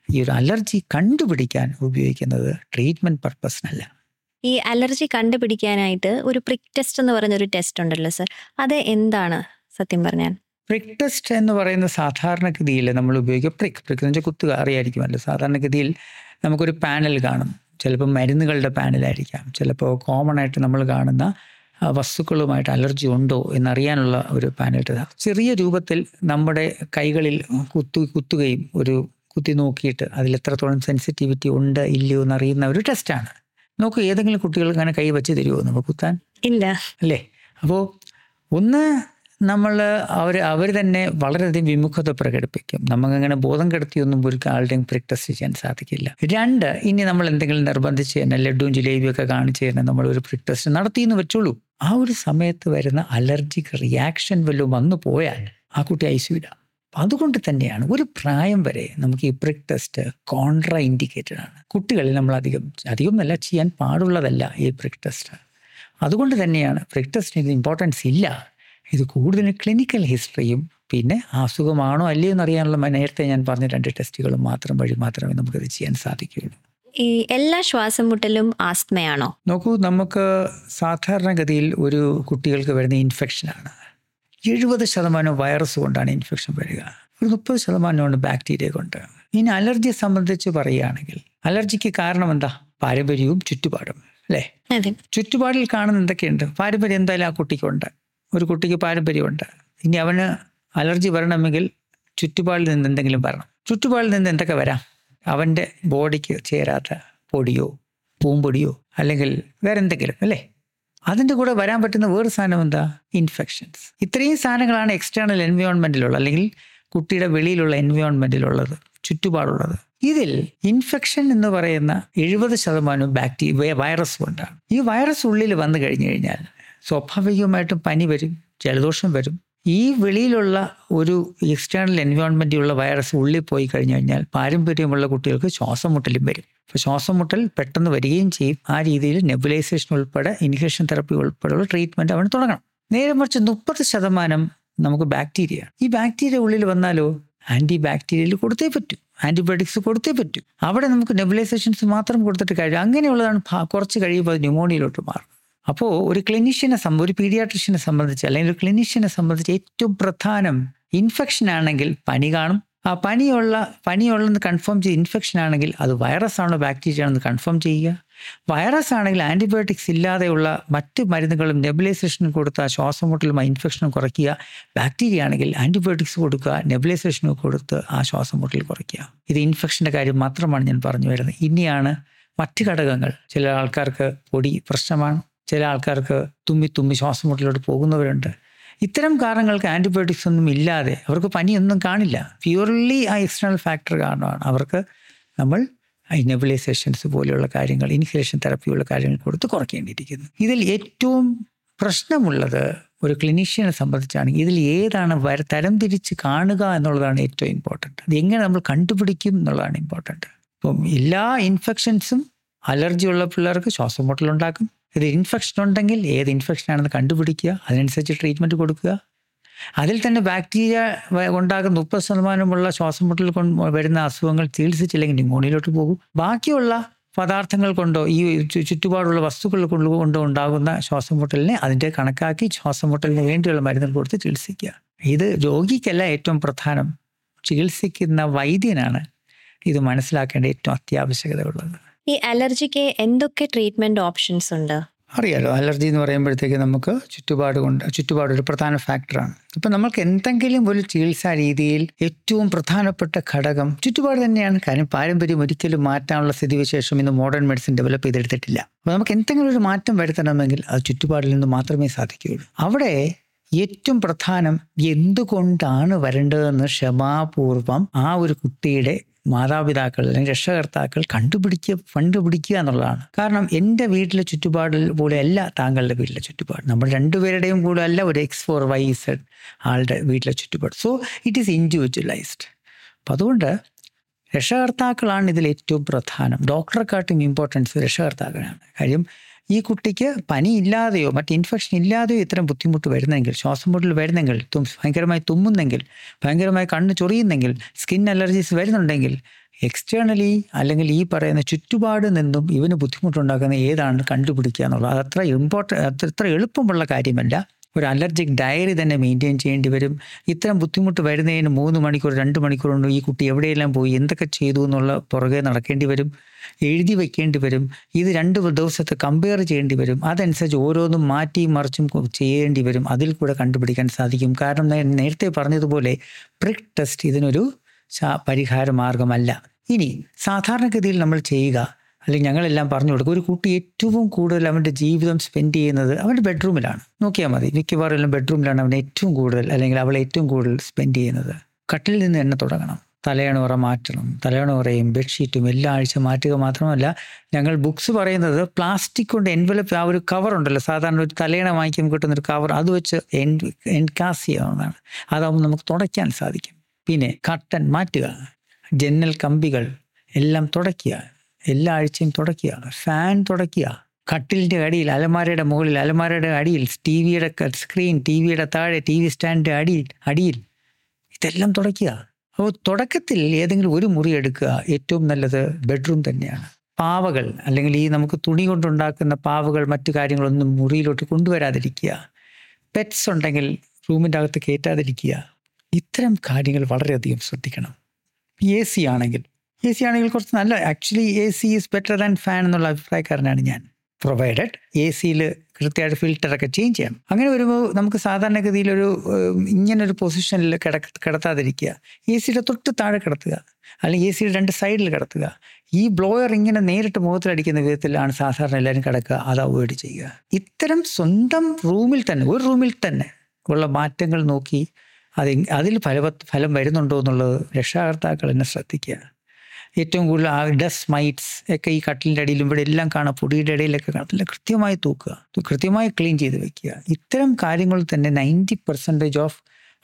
ഈ ഒരു അലർജി കണ്ടുപിടിക്കാൻ ഉപയോഗിക്കുന്നത് ട്രീറ്റ്മെന്റ് പർപ്പസിനല്ല ഈ അലർജി കണ്ടുപിടിക്കാനായിട്ട് ഒരു പ്രിക് ടെസ്റ്റ് എന്ന് പറയുന്ന ഒരു ടെസ്റ്റ് ഉണ്ടല്ലോ സർ അത് എന്താണ് സത്യം പറഞ്ഞാൽ പ്രിക് ടെസ്റ്റ് എന്ന് പറയുന്ന സാധാരണഗതിയിൽ നമ്മൾ ഉപയോഗിക്കുക പ്രിക് പ്രിക് എന്ന് വെച്ചാൽ കുത്തുക അറിയായിരിക്കുമല്ലോ സാധാരണഗതിയിൽ നമുക്കൊരു പാനൽ കാണും ചിലപ്പോൾ മരുന്നുകളുടെ പാനലായിരിക്കാം ചിലപ്പോൾ കോമൺ ആയിട്ട് നമ്മൾ കാണുന്ന ആ, വസ്തുക്കളുമായിട്ട് അലർജി ഉണ്ടോ എന്നറിയാനുള്ള ഒരു പാനൽ ടെസ്റ്റ് ചെറിയ രൂപത്തിൽ നമ്മുടെ കൈകളിൽ കുത്തു കുത്തുകയും ഒരു കുത്തി നോക്കിയിട്ട് അതിൽ എത്രത്തോളം സെൻസിറ്റിവിറ്റി ഉണ്ട് ഇല്ലയോ എന്നറിയുന്ന ഒരു ടെസ്റ്റാണ് നോക്കൂ ഏതെങ്കിലും കുട്ടികൾ അങ്ങനെ കൈ വെച്ച് തരുമോ നമുക്ക് കുത്താൻ ഇല്ല അല്ലേ അപ്പോൾ ഒന്ന് നമ്മൾ അവർ അവർ തന്നെ വളരെയധികം വിമുഖത പ്രകടിപ്പിക്കും നമുക്കങ്ങനെ ബോധം കെടുത്തിയൊന്നും ഒരു ആളുടെയും പ്രിക് ടെസ്റ്റ് ചെയ്യാൻ സാധിക്കില്ല രണ്ട് ഇനി നമ്മൾ എന്തെങ്കിലും നിർബന്ധിച്ച് തന്നെ ലഡുവും ജിലേബിയും ഒക്കെ കാണിച്ച് തന്നെ നമ്മൾ ഒരു പ്രിക് ടെസ്റ്റ് നടത്തിയെന്ന് വെച്ചോളൂ ആ ഒരു സമയത്ത് വരുന്ന അലർജിക് റിയാക്ഷൻ വല്ലതും വന്നു പോയാൽ ആ കുട്ടി ഐസിയില്ല അതുകൊണ്ട് തന്നെയാണ് ഒരു പ്രായം വരെ നമുക്ക് ഈ പ്രിക് ടെസ്റ്റ് കോൺട്രാ ഇൻഡിക്കേറ്റഡ് ആണ് കുട്ടികളിൽ നമ്മൾ അധികം അധികം നല്ല ചെയ്യാൻ പാടുള്ളതല്ല ഈ പ്രിക് ടെസ്റ്റ് അതുകൊണ്ട് തന്നെയാണ് പ്രിക് ടെസ്റ്റിന് ഇത് ഇമ്പോർട്ടൻസ് ഇല്ല ഇത് കൂടുതലും ക്ലിനിക്കൽ ഹിസ്റ്ററിയും പിന്നെ അസുഖമാണോ അല്ലയോ എന്നറിയാനുള്ള മ- നേരത്തെ ഞാൻ പറഞ്ഞ രണ്ട് ടെസ്റ്റുകളും മാത്രം വഴി മാത്രമേ നമുക്കത് ചെയ്യാൻ സാധിക്കുകയുള്ളൂ ഈ എല്ലാ ശ്വാസം മുട്ടലും ആസ്മയാണോ നോക്കൂ നമുക്ക് സാധാരണഗതിയിൽ ഒരു കുട്ടികൾക്ക് വരുന്ന ഇൻഫെക്ഷനാണ് എഴുപത് ശതമാനം വൈറസ് കൊണ്ടാണ് ഇൻഫെക്ഷൻ വരിക ഒരു മുപ്പത് ശതമാനമാണ് ബാക്ടീരിയ കൊണ്ട് ഇനി അലർജിയെ സംബന്ധിച്ച് പറയുകയാണെങ്കിൽ അലർജിക്ക് കാരണം എന്താ പാരമ്പര്യവും ചുറ്റുപാടും അല്ലേ അതെ ചുറ്റുപാടിൽ കാണുന്ന എന്തൊക്കെയുണ്ട് പാരമ്പര്യം എന്തായാലും ആ കുട്ടിക്കുണ്ട് ഒരു കുട്ടിക്ക് പാരമ്പര്യമുണ്ട് ഇനി അവന് അലർജി വരണമെങ്കിൽ ചുറ്റുപാടിൽ നിന്ന് എന്തെങ്കിലും വരണം ചുറ്റുപാടിൽ നിന്ന് എന്തൊക്കെ വരാം അവൻ്റെ ബോഡിക്ക് ചേരാത്ത പൊടിയോ പൂമ്പൊടിയോ അല്ലെങ്കിൽ വേറെ എന്തെങ്കിലും അല്ലേ അതിൻ്റെ കൂടെ വരാൻ പറ്റുന്ന വേറെ സാധനം എന്താ ഇൻഫെക്ഷൻസ് ഇത്രയും സാധനങ്ങളാണ് എക്സ്റ്റേണൽ എൻവയോൺമെൻറ്റിലുള്ള അല്ലെങ്കിൽ കുട്ടിയുടെ വെളിയിലുള്ള എൻവയോൺമെൻറ്റിലുള്ളത് ചുറ്റുപാടുള്ളത് ഇതിൽ ഇൻഫെക്ഷൻ എന്ന് പറയുന്ന എഴുപത് ശതമാനവും ബാക്ടീരിയ വൈറസ് കൊണ്ടാണ് ഈ വൈറസ് ഉള്ളിൽ വന്നു കഴിഞ്ഞു കഴിഞ്ഞാൽ സ്വാഭാവികമായിട്ടും പനി വരും ജലദോഷം വരും ഈ വെളിയിലുള്ള ഒരു എക്സ്റ്റേണൽ എൻവയോൺമെൻറ്റിലുള്ള വൈറസ് ഉള്ളിൽ പോയി കഴിഞ്ഞു കഴിഞ്ഞാൽ പാരമ്പര്യമുള്ള കുട്ടികൾക്ക് ശ്വാസം മുട്ടലും വരും അപ്പോൾ ശ്വാസം മുട്ടൽ പെട്ടെന്ന് വരികയും ചെയ്യും ആ രീതിയിൽ നെബുലൈസേഷൻ ഉൾപ്പെടെ ഇൻഹേഷൻ തെറപ്പി ഉൾപ്പെടെയുള്ള ട്രീറ്റ്മെൻറ്റ് അവന് തുടങ്ങണം നേരെ മറിച്ച് മുപ്പത് ശതമാനം നമുക്ക് ബാക്ടീരിയ ഈ ബാക്ടീരിയ ഉള്ളിൽ വന്നാലോ ആൻറ്റി ബാക്ടീരിയൽ കൊടുത്തേ പറ്റൂ ആൻറ്റിബയോട്ടിക്സ് കൊടുത്തേ പറ്റൂ അവിടെ നമുക്ക് നെബുലൈസേഷൻസ് മാത്രം കൊടുത്തിട്ട് കഴിയും അങ്ങനെയുള്ളതാണ് ഭ- കുറച്ച് കഴിയുമ്പോൾ അത് ന്യൂമോണിയയിലോട്ട് മാറും അപ്പോൾ ഒരു ക്ലിനീഷ്യനെ സംബ ഒരു പീഡിയാട്രിഷ്യനെ സംബന്ധിച്ച് അല്ലെങ്കിൽ ഒരു ക്ലിനീഷ്യനെ സംബന്ധിച്ച് ഏറ്റവും പ്രധാനം ഇൻഫെക്ഷൻ ആണെങ്കിൽ പനി കാണും ആ പനിയുള്ള പനിയുള്ളെന്ന് കൺഫേം ചെയ്ത് ഇൻഫെക്ഷൻ ആണെങ്കിൽ അത് വൈറസ് ആണോ ബാക്ടീരിയ ആണെന്ന് കൺഫേം ചെയ്യുക വൈറസ് ആണെങ്കിൽ ആൻറ്റിബയോട്ടിക്സ് ഇല്ലാതെയുള്ള മറ്റ് മരുന്നുകളും നെബുലൈസേഷനും കൊടുത്ത ശ്വാസം മുട്ടലും ആ ഇൻഫെക്ഷനും കുറയ്ക്കുക ബാക്ടീരിയ ആണെങ്കിൽ ആൻറ്റിബയോട്ടിക്സ് കൊടുക്കുക നെബുലൈസേഷനും കൊടുത്ത് ആ ശ്വാസം മുട്ടൽ കുറയ്ക്കുക ഇത് ഇൻഫെക്ഷൻ്റെ കാര്യം മാത്രമാണ് ഞാൻ പറഞ്ഞു വരുന്നത് ഇനിയാണ് മറ്റ് ഘടകങ്ങൾ ചില ആൾക്കാർക്ക് പൊടി പ്രശ്നമാണ് ചില ആൾക്കാർക്ക് തുമ്മി തുമ്മി ശ്വാസം മുട്ടലോട്ട് പോകുന്നവരുണ്ട് ഇത്തരം കാരണങ്ങൾക്ക് ആൻറ്റിബയോട്ടിക്സ് ഒന്നും ഇല്ലാതെ അവർക്ക് പനിയൊന്നും കാണില്ല പ്യൂർലി ആ എക്സ്റ്റേണൽ ഫാക്ടർ കാരണമാണ് അവർക്ക് നമ്മൾ ഈ നെബുലൈസേഷൻസ് പോലെയുള്ള കാര്യങ്ങൾ ഇൻഹലേഷൻ തെറപ്പിയുള്ള കാര്യങ്ങൾ കൊടുത്ത് കുറയ്ക്കേണ്ടിയിരിക്കുന്നു ഇതിൽ ഏറ്റവും പ്രശ്നമുള്ളത് ഒരു ക്ലിനീഷ്യനെ സംബന്ധിച്ചാണെങ്കിൽ ഇതിൽ ഏതാണ് വര തരം തിരിച്ച് കാണുക എന്നുള്ളതാണ് ഏറ്റവും ഇമ്പോർട്ടൻറ്റ് അത് എങ്ങനെ നമ്മൾ കണ്ടുപിടിക്കും എന്നുള്ളതാണ് ഇമ്പോർട്ടൻറ്റ് അപ്പം എല്ലാ ഇൻഫെക്ഷൻസും അലർജി ഉള്ള പിള്ളേർക്ക് ശ്വാസം മുട്ടലുണ്ടാക്കും ഇത് ഇൻഫെക്ഷൻ ഉണ്ടെങ്കിൽ ഏത് ഇൻഫെക്ഷൻ ആണെന്ന് കണ്ടുപിടിക്കുക അതിനനുസരിച്ച് ട്രീറ്റ്മെൻറ്റ് കൊടുക്കുക അതിൽ തന്നെ ബാക്ടീരിയ വ- ഉണ്ടാകുന്ന മുപ്പത് ശതമാനമുള്ള ശ്വാസം മുട്ടൽ കൊണ്ട് വരുന്ന അസുഖങ്ങൾ ചികിത്സിച്ചില്ലെങ്കിൽ ന്യൂമോണിയയിലോട്ട് പോകും ബാക്കിയുള്ള പദാർത്ഥങ്ങൾ കൊണ്ടോ ഈ ചു- ചുറ്റുപാടുള്ള വസ്തുക്കൾ കൊണ്ട് കൊണ്ടോ ഉണ്ടാകുന്ന ശ്വാസം മുട്ടലിനെ അതിൻ്റെ കണക്കാക്കി ശ്വാസം മുട്ടലിന് വേണ്ടിയുള്ള മരുന്നുകൾ കൊടുത്ത് ചികിത്സിക്കുക ഇത് രോഗിക്കല്ല ഏറ്റവും പ്രധാനം ചികിത്സിക്കുന്ന വൈദ്യനാണ് ഇത് മനസ്സിലാക്കേണ്ട ഏറ്റവും അത്യാവശ്യകത ഉള്ളത് ഈ അലർജിക്ക് എന്തൊക്കെ ട്രീറ്റ്മെന്റ് ഓപ്ഷൻസ് ഉണ്ട് അറിയാലോ അലർജി എന്ന് പറയുമ്പോഴത്തേക്ക് നമുക്ക് ചുറ്റുപാട് കൊണ്ട് ചുറ്റുപാട് ഒരു പ്രധാന ഫാക്ടറാണ് ഇപ്പം നമ്മൾക്ക് എന്തെങ്കിലും ഒരു ചികിത്സാ രീതിയിൽ ഏറ്റവും പ്രധാനപ്പെട്ട ഘടകം ചുറ്റുപാട് തന്നെയാണ് കാര്യം പാരമ്പര്യം ഒരിക്കലും മാറ്റാനുള്ള സ്ഥിതിവിശേഷം ഇന്ന് മോഡേൺ മെഡിസിൻ ഡെവലപ്പ് ചെയ്തെടുത്തിട്ടില്ല അപ്പോൾ നമുക്ക് എന്തെങ്കിലും ഒരു മാറ്റം വരുത്തണമെങ്കിൽ അത് ചുറ്റുപാടിൽ നിന്ന് മാത്രമേ സാധിക്കുകയുള്ളൂ അവിടെ ഏറ്റവും പ്രധാനം എന്തുകൊണ്ടാണ് വരേണ്ടതെന്ന് ക്ഷമാപൂർവം ആ ഒരു കുട്ടിയുടെ മാതാപിതാക്കൾ അല്ലെങ്കിൽ രക്ഷകർത്താക്കൾ കണ്ടുപിടിക്കുക കണ്ടുപിടിക്കുക എന്നുള്ളതാണ് കാരണം എൻ്റെ വീട്ടിലെ ചുറ്റുപാടിൽ പോലെ അല്ല താങ്കളുടെ വീട്ടിലെ ചുറ്റുപാട് നമ്മൾ രണ്ടുപേരുടെയും കൂടെ അല്ല ഒരു എക്സ് ഫോർ വൈ സെഡ് ആളുടെ വീട്ടിലെ ചുറ്റുപാട് സോ ഇറ്റ് ഈസ് ഇൻഡിവിജ്വലൈസ്ഡ് അപ്പം അതുകൊണ്ട് രക്ഷകർത്താക്കളാണ് ഇതിൽ ഏറ്റവും പ്രധാനം ഡോക്ടറെക്കാട്ടും ഇമ്പോർട്ടൻസ് രക്ഷകർത്താക്കളാണ് കാര്യം ഈ കുട്ടിക്ക് പനി ഇല്ലാതെയോ മറ്റ് ഇൻഫെക്ഷൻ ഇല്ലാതെയോ ഇത്തരം ബുദ്ധിമുട്ട് വരുന്നെങ്കിൽ ശ്വാസം മുട്ടൽ വരുന്നെങ്കിൽ തും ഭയങ്കരമായി തുമ്മുന്നെങ്കിൽ ഭയങ്കരമായി കണ്ണ് ചൊറിയുന്നെങ്കിൽ സ്കിൻ അലർജീസ് വരുന്നുണ്ടെങ്കിൽ എക്സ്റ്റേണലി അല്ലെങ്കിൽ ഈ പറയുന്ന ചുറ്റുപാട് നിന്നും ഇവന് ബുദ്ധിമുട്ടുണ്ടാക്കുന്ന ഏതാണ് കണ്ടുപിടിക്കുക എന്നുള്ളത് അത് അത്ര ഇമ്പോർട്ടൻ്റ് അത്ര എളുപ്പമുള്ള കാര്യമല്ല ഒരു അലർജിക് ഡയറി തന്നെ മെയിൻറ്റെയിൻ ചെയ്യേണ്ടി വരും ഇത്തരം ബുദ്ധിമുട്ട് വരുന്നതിന് മൂന്ന് മണിക്കൂർ രണ്ട് മണിക്കൂർ കൊണ്ട് ഈ കുട്ടി എവിടെയെല്ലാം പോയി എന്തൊക്കെ ചെയ്തു എന്നുള്ള പുറകെ നടക്കേണ്ടി വരും എഴുതി വെക്കേണ്ടി വരും ഇത് രണ്ട് ദിവസത്തെ കമ്പയർ ചെയ്യേണ്ടി വരും അതനുസരിച്ച് ഓരോന്നും മാറ്റിയും മറിച്ചും കൊ- ചെയ്യേണ്ടി വരും അതിൽ കൂടെ കണ്ടുപിടിക്കാൻ സാധിക്കും കാരണം ഞാൻ നേരത്തെ പറഞ്ഞതുപോലെ പ്രിക് ടെസ്റ്റ് ഇതിനൊരു ശാ- പരിഹാര മാർഗമല്ല ഇനി സാധാരണഗതിയിൽ നമ്മൾ ചെയ്യുക അല്ലെങ്കിൽ ഞങ്ങളെല്ലാം പറഞ്ഞു കൊടുക്കും ഒരു കുട്ടി ഏറ്റവും കൂടുതൽ അവൻ്റെ ജീവിതം സ്പെൻഡ് ചെയ്യുന്നത് അവൻ്റെ ബെഡ്റൂമിലാണ് നോക്കിയാൽ മതി മിക്കവാറും എല്ലാം ബെഡ്റൂമിലാണ് അവൻ ഏറ്റവും കൂടുതൽ അല്ലെങ്കിൽ അവൾ ഏറ്റവും കൂടുതൽ സ്പെൻഡ് ചെയ്യുന്നത് കട്ടിൽ നിന്ന് തന്നെ തുടങ്ങണം തലയണുറ മാറ്റണം തലയണുറയും ബെഡ്ഷീറ്റും എല്ലാ ആഴ്ച മാറ്റുക മാത്രമല്ല ഞങ്ങൾ ബുക്സ് പറയുന്നത് പ്ലാസ്റ്റിക് കൊണ്ട് എൻവലപ്പ് ആ ഒരു കവർ ഉണ്ടല്ലോ സാധാരണ ഒരു തലയണ വാങ്ങിക്കുമ്പോൾ കിട്ടുന്ന ഒരു കവർ അത് വെച്ച് എൻ എൻകാസ് ചെയ്യാവുന്നതാണ് അതാവുമ്പോൾ നമുക്ക് തുടയ്ക്കാൻ സാധിക്കും പിന്നെ കട്ടൻ മാറ്റുക ജന്നൽ കമ്പികൾ എല്ലാം തുടയ്ക്കുക എല്ലാ ആഴ്ചയും തുടയ്ക്കുക ഫാൻ തുടയ്ക്കുക കട്ടിലിൻ്റെ അടിയിൽ അലമാരയുടെ മുകളിൽ അലമാരയുടെ അടിയിൽ ടി വിയുടെ സ്ക്രീൻ ടി വിയുടെ താഴെ ടി വി സ്റ്റാൻഡിൻ്റെ അടിയിൽ അടിയിൽ ഇതെല്ലാം തുടയ്ക്കുക അപ്പോൾ തുടക്കത്തിൽ ഏതെങ്കിലും ഒരു മുറി എടുക്കുക ഏറ്റവും നല്ലത് ബെഡ്റൂം തന്നെയാണ് പാവകൾ അല്ലെങ്കിൽ ഈ നമുക്ക് തുണി കൊണ്ടുണ്ടാക്കുന്ന പാവകൾ മറ്റു കാര്യങ്ങളൊന്നും മുറിയിലോട്ട് കൊണ്ടുവരാതിരിക്കുക പെറ്റ്സ് ഉണ്ടെങ്കിൽ റൂമിൻ്റെ അകത്ത് കയറ്റാതിരിക്കുക ഇത്തരം കാര്യങ്ങൾ വളരെയധികം ശ്രദ്ധിക്കണം എ സി ആണെങ്കിൽ എ സി ആണെങ്കിൽ കുറച്ച് നല്ല actually A C is better than fan എന്നുള്ള അഭിപ്രായക്കാരനാണ് ഞാൻ പ്രൊവൈഡഡ് എ സിയിൽ കൃത്യമായിട്ട് ഫിൽറ്ററൊക്കെ ചേഞ്ച് ചെയ്യണം അങ്ങനെ വരുമ്പോൾ നമുക്ക് സാധാരണഗതിയിൽ ഒരു ഏഹ്, ഇങ്ങനൊരു പൊസിഷനിൽ കിട കിടത്താതിരിക്കുക എ സിയുടെ തൊട്ട് താഴെ കിടത്തുക അല്ലെങ്കിൽ എ സിയുടെ രണ്ട് സൈഡിൽ കിടത്തുക ഈ ബ്ലോയർ ഇങ്ങനെ നേരിട്ട് മുഖത്തിലടിക്കുന്ന വിധത്തിലാണ് സാധാരണ എല്ലാവരും കിടക്കുക അത് അവോയ്ഡ് ചെയ്യുക ഇത്തരം സ്വന്തം റൂമിൽ തന്നെ ഒരു റൂമിൽ തന്നെ ഉള്ള മാറ്റങ്ങൾ നോക്കി അത് അതിൽ ഫലവ ഫലം വരുന്നുണ്ടോ എന്നുള്ളത് രക്ഷാകർത്താക്കൾ തന്നെ ശ്രദ്ധിക്കുക ഏറ്റവും കൂടുതൽ ആ ഡസ് മൈറ്റ്സ് ഒക്കെ ഈ കട്ടിലിൻ്റെ അടിയിലും ഇവിടെ എല്ലാം കാണാം പൊടിയുടെ ഇടയിലൊക്കെ കാണാം അതെല്ലാം കൃത്യമായി തൂക്കുക ഇത് കൃത്യമായി ക്ലീൻ ചെയ്ത് വെക്കുക ഇത്തരം കാര്യങ്ങൾ തന്നെ നയൻറ്റി പെർസെൻറ്റേജ് ഓഫ്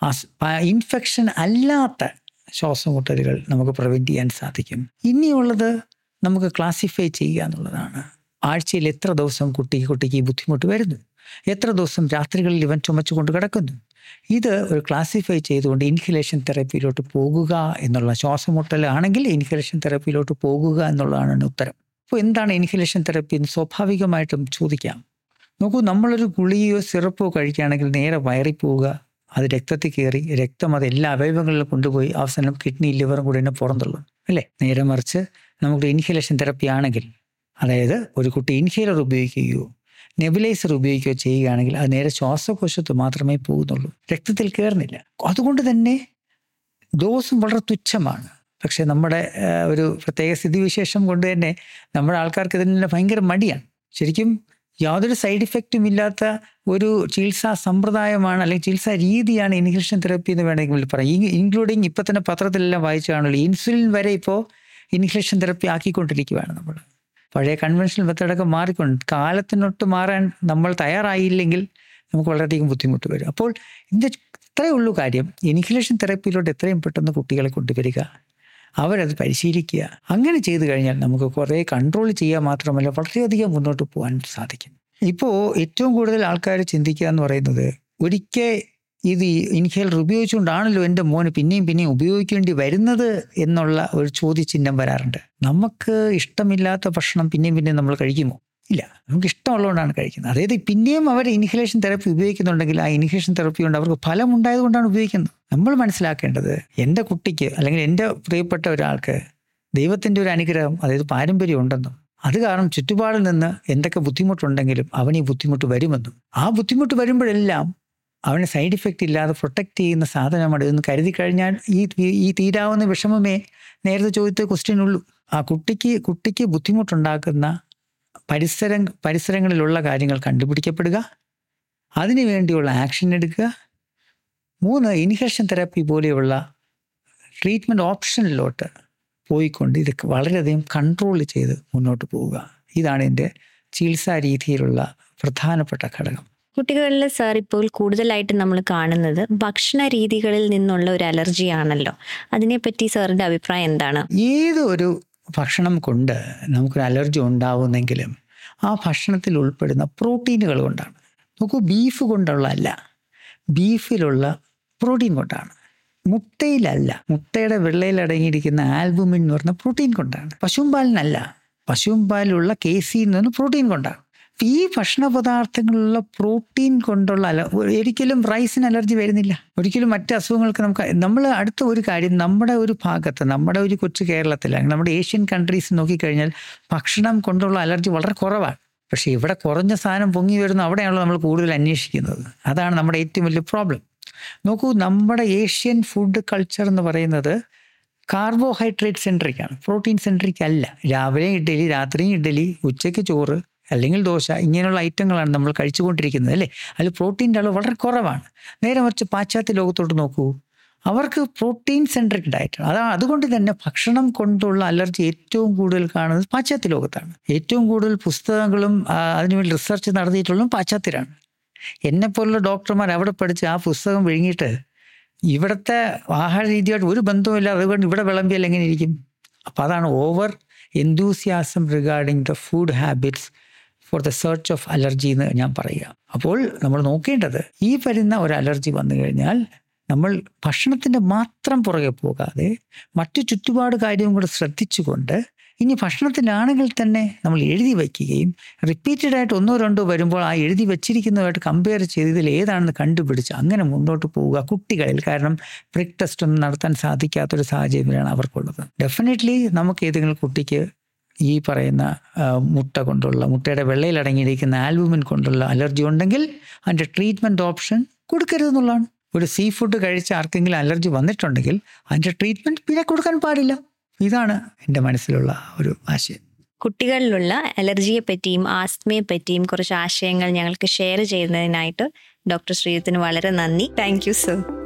ഇൻഫെക്ഷൻ അല്ലാത്ത ശ്വാസം മുട്ടലുകൾ നമുക്ക് പ്രിവെൻറ്റ് ചെയ്യാൻ സാധിക്കും ഇനിയുള്ളത് നമുക്ക് ക്ലാസിഫൈ ചെയ്യുക എന്നുള്ളതാണ് ആഴ്ചയിൽ എത്ര ദിവസം കുട്ടിക്ക് കുട്ടിക്ക് ഈ ബുദ്ധിമുട്ട് വരുന്നു എത്ര ദിവസം രാത്രികളിൽ ഇവൻ ചുമച്ചുകൊണ്ട് കിടക്കുന്നു ഇത് ഒരു ക്ലാസിഫൈ ചെയ്തുകൊണ്ട് ഇൻഹലേഷൻ തെറപ്പിയിലോട്ട് പോകുക എന്നുള്ള ശ്വാസമുട്ടലാണെങ്കിൽ ഇൻഹലേഷൻ തെറപ്പിയിലോട്ട് പോകുക എന്നുള്ളതാണ് എൻ്റെ ഉത്തരം അപ്പോൾ എന്താണ് ഇൻഹലേഷൻ തെറപ്പി എന്ന് സ്വാഭാവികമായിട്ടും ചോദിക്കാം നോക്കൂ നമ്മളൊരു ഗുളികയോ സിറപ്പോ കഴിക്കുകയാണെങ്കിൽ നേരെ വയറിൽ പോവുക അത് രക്തത്തിൽ കയറി രക്തം അത് എല്ലാ അവയവങ്ങളിലും കൊണ്ടുപോയി അവസാനം കിഡ്നി ലിവറും കൂടി തന്നെ പുറന്തള്ളും അല്ലേ നേരെ മറിച്ച് നമുക്ക് ഇൻഹലേഷൻ തെറപ്പി ആണെങ്കിൽ അതായത് ഒരു കുട്ടി ഇൻഹേലർ ഉപയോഗിക്കുകയോ നെബുലൈസർ ഉപയോഗിക്കുകയോ ചെയ്യുകയാണെങ്കിൽ അത് നേരെ ശ്വാസകോശത്ത് മാത്രമേ പോകുന്നുള്ളൂ രക്തത്തിൽ കയറുന്നില്ല അതുകൊണ്ട് തന്നെ ഡോസും വളരെ തുച്ഛമാണ് പക്ഷേ നമ്മുടെ ആ, ഒരു പ്രത്യേക സ്ഥിതിവിശേഷം കൊണ്ട് തന്നെ നമ്മുടെ ആൾക്കാർക്ക് ഇതിന് ഭയങ്കര മടിയാണ് ശരിക്കും യാതൊരു സൈഡ് ഇഫക്റ്റും ഇല്ലാത്ത ഒരു ചികിത്സാ സമ്പ്രദായമാണ് അല്ലെങ്കിൽ ചികിത്സാ രീതിയാണ് ഇൻഹിലേഷൻ തെറപ്പി എന്ന് വേണമെങ്കിൽ പറയാം ഇൻക്ലൂഡിങ് ഇപ്പം തന്നെ പത്രത്തിലെല്ലാം വായിച്ചു കാണുമല്ലോ ഇൻസുലിൻ വരെ ഇപ്പോൾ ഇൻഹിലേഷൻ തെറപ്പി ആക്കിക്കൊണ്ടിരിക്കുകയാണ് നമ്മൾ പഴയ കൺവെൻഷണൽ മെത്തേഡൊക്കെ മാറിക്കൊണ്ട് കാലത്തിനൊട്ട് മാറാൻ നമ്മൾ തയ്യാറായില്ലെങ്കിൽ നമുക്ക് വളരെയധികം ബുദ്ധിമുട്ട് വരും അപ്പോൾ ഇതിൻ്റെ ഇത്രയേ ഉള്ളൂ കാര്യം ഇൻഹിലേഷൻ തെറപ്പിയിലോട്ട് എത്രയും പെട്ടെന്ന് കുട്ടികളെ കൊണ്ടുവരിക അവരത് പരിശീലിക്കുക അങ്ങനെ ചെയ്തു കഴിഞ്ഞാൽ നമുക്ക് കുറേ കൺട്രോൾ ചെയ്യുക മാത്രമല്ല വളരെയധികം മുന്നോട്ട് പോകാൻ സാധിക്കും ഇപ്പോൾ ഏറ്റവും കൂടുതൽ ആൾക്കാർ ചിന്തിക്കുക എന്ന് പറയുന്നത് ഒരിക്കൽ ഇത് ഇൻഹേലർ ഉപയോഗിച്ചുകൊണ്ടാണല്ലോ എൻ്റെ മോന് പിന്നെയും പിന്നെയും ഉപയോഗിക്കേണ്ടി വരുന്നത് എന്നുള്ള ഒരു ചോദ്യചിഹ്നം വരാറുണ്ട് നമുക്ക് ഇഷ്ടമില്ലാത്ത ഭക്ഷണം പിന്നെയും പിന്നെയും നമ്മൾ കഴിക്കുമോ ഇല്ല നമുക്ക് ഇഷ്ടമുള്ളതുകൊണ്ടാണ് കഴിക്കുന്നത് അതായത് പിന്നെയും അവർ ഇൻഹലേഷൻ തെറപ്പി ഉപയോഗിക്കുന്നുണ്ടെങ്കിൽ ആ ഇൻഹലേഷൻ തെറപ്പി കൊണ്ട് അവർക്ക് ഫലം ഉണ്ടായതുകൊണ്ടാണ് ഉപയോഗിക്കുന്നത് നമ്മൾ മനസ്സിലാക്കേണ്ടത് എൻ്റെ കുട്ടിക്ക് അല്ലെങ്കിൽ എൻ്റെ പ്രിയപ്പെട്ട ഒരാൾക്ക് ദൈവത്തിൻ്റെ ഒരു അനുഗ്രഹം അതായത് പാരമ്പര്യം ഉണ്ടെന്നും അത് കാരണം ചുറ്റുപാടിൽ നിന്ന് എന്തൊക്കെ ബുദ്ധിമുട്ടുണ്ടെങ്കിലും അവന് ഈ ബുദ്ധിമുട്ട് വരുമെന്നും ആ ബുദ്ധിമുട്ട് വരുമ്പോഴെല്ലാം അവനെ സൈഡ് ഇഫക്റ്റ് ഇല്ലാതെ പ്രൊട്ടക്റ്റ് ചെയ്യുന്ന സാധനമാണ് ഇതെന്ന് കരുതി കഴിഞ്ഞാൽ ഈ ഈ തീരാവുന്ന വിഷമമേ നേരത്തെ ചോദിച്ച ക്വസ്റ്റ്യൻ ഉള്ളൂ ആ കുട്ടിക്ക് കുട്ടിക്ക് ബുദ്ധിമുട്ടുണ്ടാക്കുന്ന പരിസരം പരിസരങ്ങളിലുള്ള കാര്യങ്ങൾ കണ്ടുപിടിക്കപ്പെടുക അതിനു വേണ്ടിയുള്ള ആക്ഷൻ എടുക്കുക മൂന്ന് ഇൻഹേഷൻ തെറാപ്പി പോലെയുള്ള ട്രീറ്റ്മെൻറ്റ് ഓപ്ഷനിലോട്ട് പോയിക്കൊണ്ട് ഇത് വളരെയധികം കൺട്രോൾ ചെയ്ത് മുന്നോട്ട് പോവുക ഇതാണ് എൻ്റെ ചികിത്സാ രീതിയിലുള്ള പ്രധാനപ്പെട്ട ഘടകം കുട്ടികളിൽ സാർ ഇപ്പോൾ കൂടുതലായിട്ട് നമ്മൾ കാണുന്നത് ഭക്ഷണ രീതികളിൽ നിന്നുള്ള ഒരു അലർജി ആണല്ലോ അതിനെപ്പറ്റി സാറിന്റെ അഭിപ്രായം എന്താണ് ഏത് ഒരു ഭക്ഷണം കൊണ്ട് നമുക്കൊരു അലർജി ഉണ്ടാവുന്നെങ്കിലും ആ ഭക്ഷണത്തിൽ ഉൾപ്പെടുന്ന പ്രോട്ടീനുകൾ കൊണ്ടാണ് നോക്കൂ ബീഫ് കൊണ്ടുള്ള അല്ല ബീഫിലുള്ള പ്രോട്ടീൻ കൊണ്ടാണ് മുട്ടയിലല്ല മുട്ടയുടെ വെള്ളയിൽ അടങ്ങിയിരിക്കുന്ന ആൽബുമിൻ എന്ന് പറഞ്ഞ പ്രോട്ടീൻ കൊണ്ടാണ് പശുവും പാലിനല്ല പശുവും പാലിലുള്ള കേസി എന്ന് പറഞ്ഞ പ്രോട്ടീൻ കൊണ്ടാണ് അപ്പൊ ഈ ഭക്ഷണ പദാർത്ഥങ്ങളിലുള്ള പ്രോട്ടീൻ കൊണ്ടുള്ള അല ഒരിക്കലും റൈസിന് അലർജി വരുന്നില്ല ഒരിക്കലും മറ്റ് അസുഖങ്ങൾക്ക് നമുക്ക് നമ്മൾ അടുത്ത ഒരു കാര്യം നമ്മുടെ ഒരു ഭാഗത്ത് നമ്മുടെ ഒരു കൊച്ചു കേരളത്തിൽ അല്ലെങ്കിൽ നമ്മുടെ ഏഷ്യൻ കൺട്രീസ് നോക്കിക്കഴിഞ്ഞാൽ ഭക്ഷണം കൊണ്ടുള്ള അലർജി വളരെ കുറവാണ് പക്ഷേ ഇവിടെ കുറഞ്ഞ സാധനം പൊങ്ങി വരുന്നു അവിടെയാണല്ലോ നമ്മൾ കൂടുതൽ അന്വേഷിക്കുന്നത് അതാണ് നമ്മുടെ ഏറ്റവും വലിയ പ്രോബ്ലം നോക്കൂ നമ്മുടെ ഏഷ്യൻ ഫുഡ് കൾച്ചർ എന്ന് പറയുന്നത് കാർബോഹൈഡ്രേറ്റ് സെൻട്രിക് ആണ് പ്രോട്ടീൻ സെൻട്രിക് അല്ല രാവിലെ ഇഡ്ഡലി രാത്രിയും ഇഡ്ഡലി ഉച്ചയ്ക്ക് ചോറ് അല്ലെങ്കിൽ ദോശ ഇങ്ങനെയുള്ള ഐറ്റങ്ങളാണ് നമ്മൾ കഴിച്ചുകൊണ്ടിരിക്കുന്നത് അല്ലേ അതിൽ പ്രോട്ടീൻ്റെ അളവ് വളരെ കുറവാണ് നേരെ മറിച്ച് പാശ്ചാത്യ ലോകത്തോട്ട് നോക്കൂ അവർക്ക് പ്രോട്ടീൻ സെൻട്രിക് ഡയറ്റാണ് അതാണ് അതുകൊണ്ട് തന്നെ ഭക്ഷണം കൊണ്ടുള്ള അലർജി ഏറ്റവും കൂടുതൽ കാണുന്നത് പാശ്ചാത്യ ലോകത്താണ് ഏറ്റവും കൂടുതൽ പുസ്തകങ്ങളും ആ, അതിനുവേണ്ടി റിസർച്ച് നടത്തിയിട്ടുള്ളതും പാശ്ചാത്യരാണ് എന്നെപ്പോലുള്ള ഡോക്ടർമാർ അവിടെ പഠിച്ച് ആ പുസ്തകം വിഴുങ്ങിയിട്ട് ഇവിടുത്തെ ആഹാര രീതിയായിട്ട് ഒരു ബന്ധവുമില്ല അതുകൊണ്ട് ഇവിടെ വിളമ്പിയാൽ എങ്ങനെ ഇരിക്കും അപ്പം അതാണ് over enthusiasm regarding the food habits for the search of allergy എന്ന് ഞാൻ പറയുക അപ്പോൾ നമ്മൾ നോക്കേണ്ടത് ഈ വരുന്ന ഒരു അലർജി വന്നു കഴിഞ്ഞാൽ നമ്മൾ ഭക്ഷണത്തിൻ്റെ മാത്രം പുറകെ പോകാതെ മറ്റു ചുറ്റുപാട് കാര്യവും കൂടെ ശ്രദ്ധിച്ചുകൊണ്ട് ഇനി ഭക്ഷണത്തിലാണെങ്കിൽ തന്നെ നമ്മൾ എഴുതി വയ്ക്കുകയും റിപ്പീറ്റഡ് ആയിട്ട് ഒന്നോ രണ്ടോ വരുമ്പോൾ ആ എഴുതി വെച്ചിരിക്കുന്നതുമായിട്ട് കമ്പയർ ചെയ്ത് ഇതിൽ ഏതാണെന്ന് കണ്ടുപിടിച്ച് അങ്ങനെ മുന്നോട്ട് പോവുക കുട്ടികളിൽ കാരണം പ്രിക് ടെസ്റ്റ് ഒന്നും നടത്താൻ സാധിക്കാത്തൊരു സാഹചര്യമാണ് അവർക്കുള്ളത് ഡെഫിനറ്റ്ലി നമുക്ക് ഏതെങ്കിലും കുട്ടിക്ക് ഈ പറയുന്ന ആ, മുട്ട കൊണ്ടുള്ള മുട്ടയുടെ വെള്ളയിൽ അടങ്ങിയിരിക്കുന്ന ആൽബുമിൻ കൊണ്ടുള്ള അലർജി ഉണ്ടെങ്കിൽ അതിൻ്റെ ട്രീറ്റ്മെൻറ്റ് ഓപ്ഷൻ കൊടുക്കരുതെന്നുള്ളതാണ് ഒരു സീ ഫുഡ് കഴിച്ച ആർക്കെങ്കിലും അലർജി വന്നിട്ടുണ്ടെങ്കിൽ അതിൻ്റെ ട്രീറ്റ്മെൻറ്റ് പിന്നെ കൊടുക്കാൻ പാടില്ല ഇതാണ് എൻ്റെ മനസ്സിലുള്ള ഒരു ആശയം കുട്ടികളിലുള്ള അലർജിയെ പറ്റിയും ആസ്മയെ പറ്റിയും കുറച്ച് ആശയങ്ങൾ ഞങ്ങൾക്ക് ഷെയർ ചെയ്യുന്നതിനായിട്ട് ഡോക്ടർ ശ്രീജിത്തിന് വളരെ നന്ദി താങ്ക് യു സർ